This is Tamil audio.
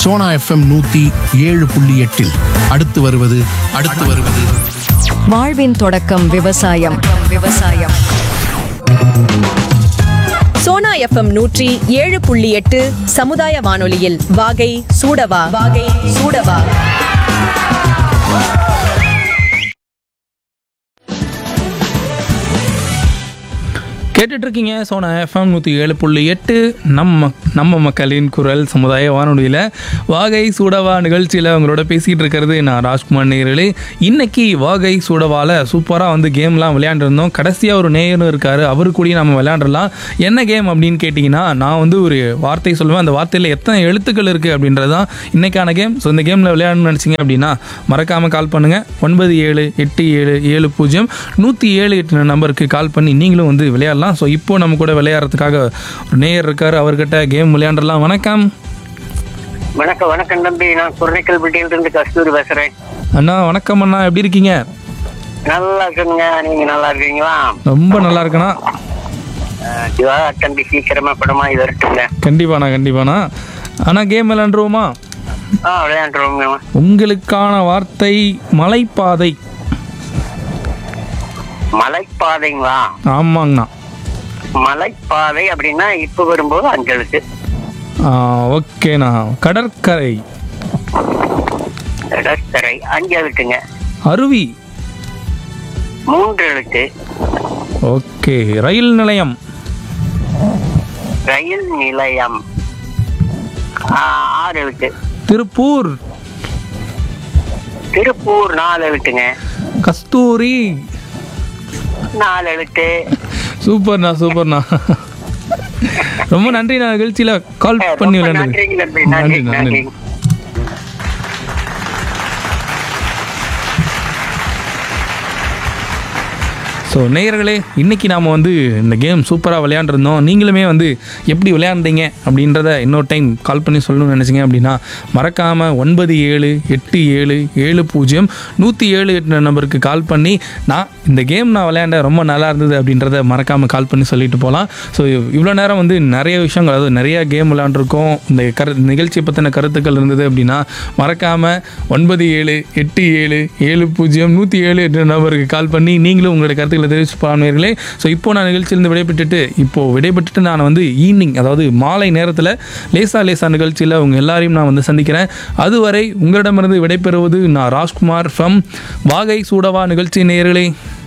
சோனா எஃப்எம் நூத்தி ஏழு புள்ளி எட்டில் அடுத்து வருவது அடுத்து வருவது வாழ்வின் தொடக்கம் விவசாயம் விவசாயம் சோனா எஃப்எம் நூற்றி ஏழு புள்ளி எட்டு சமுதாய வானொலியில் வாகை சூடவா வாகை சூடவா கேட்டுட்டு இருக்கீங்க சோனா எஃப்எம் நூற்றி ஏழு புள்ளி எட்டு நம்ம நம்ம மக்களின் குரல் சமுதாய வானொலியில் வாகை சூடவா நிகழ்ச்சியில் அவங்களோட பேசிகிட்டு இருக்கிறது நான் ராஜ்குமார் நேயர்களே இன்னைக்கு வாகை சூடவாவில் சூப்பராக வந்து கேம்லாம் விளையாண்டுருந்தோம் கடைசியாக ஒரு நேயரும் இருக்கார் அவரு கூடயும் நம்ம விளையாண்டுடலாம் என்ன கேம் அப்படின்னு கேட்டிங்கன்னா நான் வந்து ஒரு வார்த்தை சொல்லுவேன் அந்த வார்த்தையில் எத்தனை எழுத்துக்கள் இருக்குது அப்படின்றது தான் இன்னைக்கான கேம் ஸோ இந்த கேமில் விளையாடணும்னு நினச்சிங்க அப்படின்னா மறக்காமல் கால் பண்ணுங்கள் ஒன்பது ஏழு எட்டு ஏழு ஏழு பூஜ்ஜியம் நூற்றி ஏழு எட்டு நம்பருக்கு கால் பண்ணி நீங்களும் வந்து விளையாடலாம் ஸோ இப்போ நம்ம கூட விளையாடுறதுக்காக ஒரு நேயர் இருக்கார் அவர்கிட்ட கேம் விளையாண்டலாம் வணக்கம் வணக்கம் வணக்கம் தம்பி நான் குரணைக்கல் இருந்து கஸ்தூரி பேசுறேன் அண்ணா வணக்கம் அண்ணா எப்படி இருக்கீங்க நல்லா இருக்குங்க நீங்க நல்லா இருக்கீங்களா ரொம்ப நல்லா இருக்கண்ணா அஹ், சிவா தம்பி சீக்கிரமா படமா இது வரட்டுங்க கண்டிப்பாண்ணா கண்டிப்பாண்ணா அண்ணா கேம் விளையாண்டுருவோமா ஆ விளையாண்டுருவோங்க உங்களுக்கான வார்த்தை மலைப்பாதை மலைப்பாதைங்களா ஆமாங்கண்ணா மலைப்பாதை அப்படின்னா இப்ப வரும்போது அஞ்சலுக்கு ஆ, ஓகேண்ணா கடற்கரை கடற்கரை அஞ்சலுக்குங்க அருவி மூன்று எழுத்து ஓகே ரயில் நிலையம் ரயில் நிலையம் ஆஹ், ஆறு எழுத்து திருப்பூர் திருப்பூர் நாலு எழுத்துங்க கஸ்தூரி நாலு எழுத்து சூப்பர்ண்ணா சூப்பர்ண்ணா ரொம்ப நன்றி நான் நிகழ்ச்சியில் கால் அஹ், பண்ணி ரொம்ப விளையாடுங்க நன்றிங்க தம்பி நன்றி நன்றி ஸோ நேயர்களே இன்னைக்கு நாம் வந்து இந்த கேம் சூப்பராக விளையாண்டுருந்தோம் நீங்களுமே வந்து எப்படி விளையாண்டீங்க அப்படின்றத இன்னொரு டைம் கால் பண்ணி சொல்லணும்னு நினச்சிங்க அப்படின்னா மறக்காமல் ஒன்பது ஏழு எட்டு ஏழு ஏழு பூஜ்ஜியம் நூற்றி ஏழு எட்டு நம்பருக்கு கால் பண்ணி நான் இந்த கேம் நான் விளையாண்ட ரொம்ப நல்லா இருந்தது அப்படின்றத மறக்காமல் கால் பண்ணி சொல்லிட்டு போகலாம் ஸோ இவ்வளோ நேரம் வந்து நிறைய விஷயங்கள் அதாவது நிறைய கேம் விளையாண்டுருக்கோம் இந்த கரு நிகழ்ச்சியை பற்றின கருத்துக்கள் இருந்தது அப்படின்னா மறக்காமல் ஒன்பது ஏழு எட்டு ஏழு ஏழு பூஜ்ஜியம் நூற்றி ஏழு எட்டு நம்பருக்கு கால் பண்ணி நீங்களும் உங்களுடைய கருத்துக்களை தெரிவிச்சு பாருங்களே ஸோ இப்போ நான் நிகழ்ச்சியிலிருந்து விடைபெற்றுட்டு இப்போது விடைபெற்றுட்டு நான் வந்து ஈவினிங் அதாவது மாலை நேரத்தில் லேசா லேசா நிகழ்ச்சியில் உங்கள் எல்லாரையும் நான் வந்து சந்திக்கிறேன் அதுவரை உங்களிடமிருந்து விடைபெறுவது நான் ராஜ்குமார் ஃப்ரம் வாகை சூடவா நிகழ்ச்சி நேயர்களே